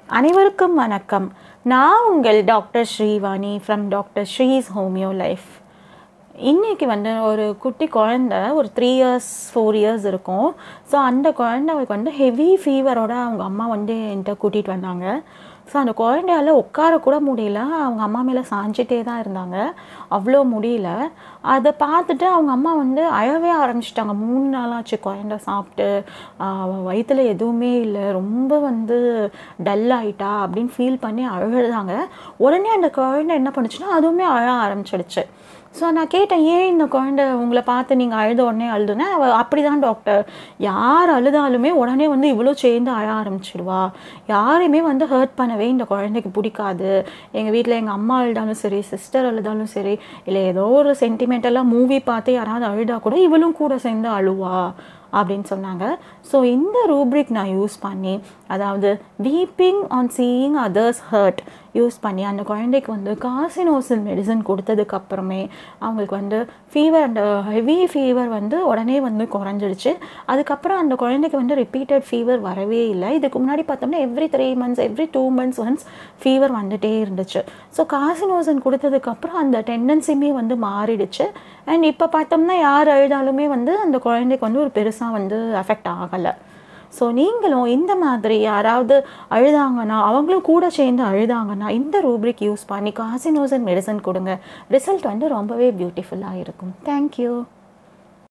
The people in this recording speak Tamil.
அனைவருக்கும் வணக்கம் நான் உங்கள் doctor Srivani from doctor Sri's homeo life இன்னைக்கு வந்து ஒரு குட்டி குழந்த ஒரு த்ரீ இயர்ஸ் ஃபோர் இயர்ஸ் இருக்கும் ஸோ அந்த குழந்தைக்கு வந்து ஹெவி ஃபீவரோட அவங்க அம்மா வந்து என்கிட்ட கூட்டிகிட்டு வந்தாங்க ஸோ அந்த குழந்தையால உட்கார கூட முடியல அவங்க அம்மா மேலே சாஞ்சிட்டே தான் இருந்தாங்க அவ்வளோ முடியல அதை பார்த்துட்டு அவங்க அம்மா வந்து அழவே ஆரம்பிச்சிட்டாங்க மூணு நாளாச்சு குழந்த சாப்பிட்டு வயிற்றுல எதுவுமே இல்லை ரொம்ப வந்து டல் ஆயிட்டா அப்படின்னு ஃபீல் பண்ணி அழுதாங்க உடனே அந்த குழந்தை என்ன பண்ணுச்சுன்னா அதுவுமே அழ ஆரம்பிச்சிடுச்சு ஸோ நான் கேட்டேன் ஏன் இந்த குழந்தை உங்களை பார்த்து நீங்கள் அழுத உடனே அழுதுனா அவள் அப்படி தான் டாக்டர் யார் அழுதாலுமே உடனே வந்து இவ்வளோ சேர்ந்து அழ ஆரம்பிச்சிடுவா யாரையுமே வந்து ஹர்ட் பண்ணவே இந்த குழந்தைக்கு பிடிக்காது எங்கள் வீட்டில் எங்கள் அம்மா அழுதாலும் சரி சிஸ்டர் அழுதாலும் சரி இல்லை ஏதோ ஒரு சென்டிமெண்டலாக மூவி பார்த்து யாராவது அழுதா கூட இவளும் கூட சேர்ந்து அழுவா அப்படின்னு சொன்னாங்க ஸோ இந்த ரூப்ரிக் நான் யூஸ் பண்ணி அதாவது weeping on seeing others hurt use பண்ணி அந்த குழந்தைக்கு வந்து காசினோசில் மெடிசன் கொடுத்ததுக்கு அப்புறமே அவங்களுக்கு வந்து ஃபீவர் அந்த ஹெவி ஃபீவர் வந்து உடனே வந்து குறைஞ்சிடுச்சு அதுக்கப்புறம் அந்த குழந்தைக்கு வந்து ரிப்பீட்டட் ஃபீவர் வரவே இல்லை இதுக்கு முன்னாடி பார்த்தோம்னா every three months every two months once fever வந்துட்டே இருந்துச்சு ஸோ காசினோசன் கொடுத்ததுக்கப்புறம் அந்த டெண்டன்சியுமே வந்து மாறிடுச்சு அண்ட் இப்போ பார்த்தோம்னா யார் அழுதாலுமே வந்து அந்த குழந்தைக்கு வந்து ஒரு பெருசாக வந்து அஃபெக்ட் ஆகலை ஸோ நீங்களும் இந்த மாதிரி யாராவது அழுதாங்கன்னா அவங்களும் கூட சேர்ந்து அழுதாங்கன்னா இந்த ரூப்ரிக் யூஸ் பண்ணி காசினோசன் மெடிசன் கொடுங்க ரிசல்ட் வந்து ரொம்பவே பியூட்டிஃபுல்லாக இருக்கும் தேங்க்யூ